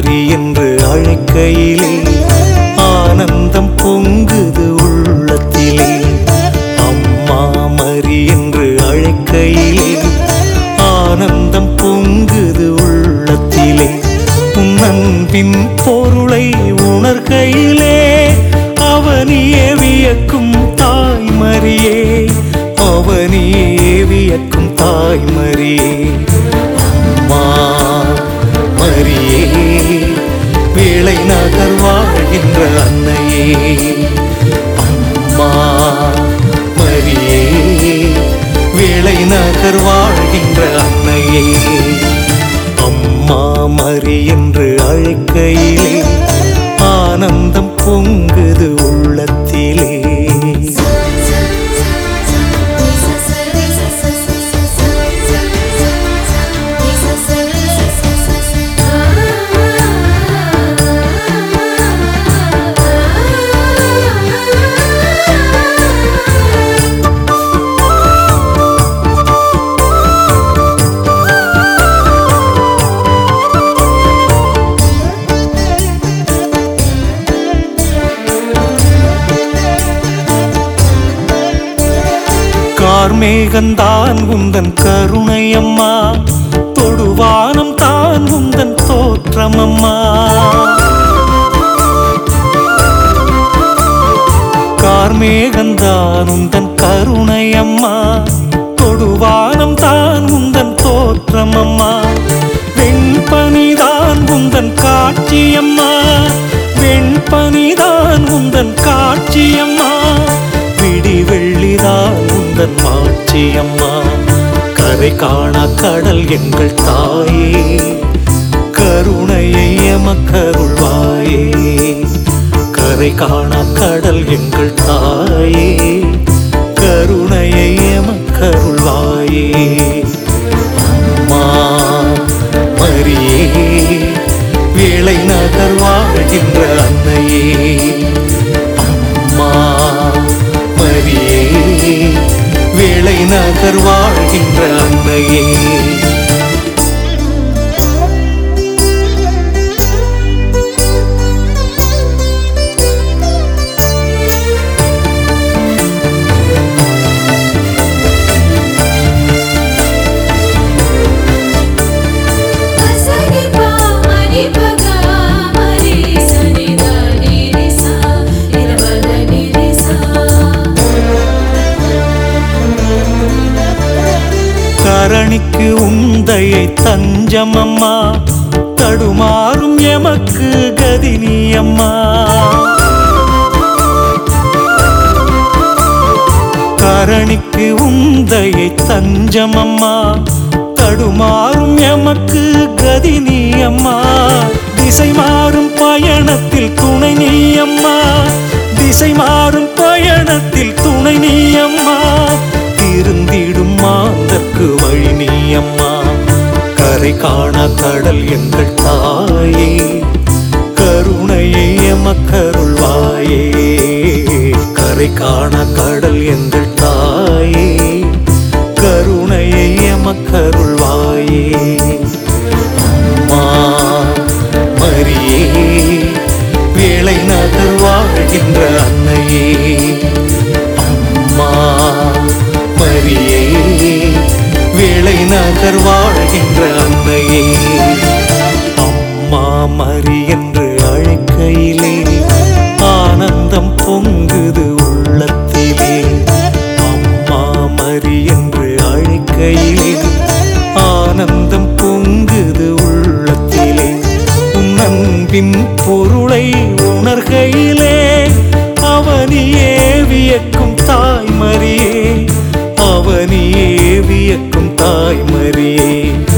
மரி என்று அழைக்கையிலே ஆனந்தம் பொங்குது உள்ளத்திலே அம்மா மரி என்று அழைக்கையிலே ஆனந்தம் பொங்குது உள்ளத்திலே உன் அன்பின் பொருளை உணர்கையிலே அவனியே வியக்கும் தாய்மரியே அவனியே வியக்கும் தாய்மரியே அம்மா மரியே வேளை நகர் வாழ்கின்ற அன்னையே அம்மா மரியே வேளை நகர் வாழ்கின்ற அன்னையே அம்மா மரி என்று அழைக்கையிலே ஆனந்தம் பொங்குது உள்ளத்திலே கார்மேகந்தான் உந்தன் கருணையம்மா தொடுவானம் தான் உந்தன் தோற்றமம்மா கார்மேகந்தான் உந்தன் கருணையம்மா தொடுவானம் தான் உந்தன் தோற்றமம்மா வெண்பனிதான் உந்தன் காட்சியம்மா வெண்பனிதான் உந்தன் காட்சியம்மா விடி வெள்ளிதான் உந்தன் மாட்சியம்மா கரை காண கடல் எங்கள் தாயே கருணையை எமக்கருள்வாயே கரை காண கடல் எங்கள் தாயே கருணையை எமக்கருள்வாயே அம்மா மரியே வேளை நகர் வாழ்கின்ற அன்னையே அம்மா மரியே வேளை நகர் வாழ்கின்ற அன்னையே கரணிக்கு உந்தையை தஞ்சமம்மா தடுமாறும் எமக்கு கதினி அம்மா கரணிக்கு உந்தையை தஞ்சமம்மா தடுமாறும் எமக்கு கதினி அம்மா திசை மாறும் பயணத்தில் துணை நீ அம்மா திசை மாறும் பயணத்தில் துணை நீ அம்மா திருந்திடும் மாந்தற்கு வழி நீ அம்மா கரை காண கடல் எங்கள் தாயே கருணையை எமக்கருள்வாயே கரை காண கடல் எங்கள் தாயே கருணையை எமக்கருள்வாயே அம்மா மரியே வேளை நகர் வாழ்கின்ற அன்னையே அம்மா மரியே வேளை நகர் வாழ்கின்ற அன்னையே அம்மா மரி என்று அழைக்கையிலே ஆனந்தம் பொங்குது உள்ளத்திலே அம்மா மரி என்று அழைக்கையிலே ஆனந்தம் பொங்குது உள்ளத்திலே உன் அன்பின் பொருளை உணர்கையிலே அவனியே வியக்கும் தாய்மரியே அவனியே வியக்கும் தாய்மரியே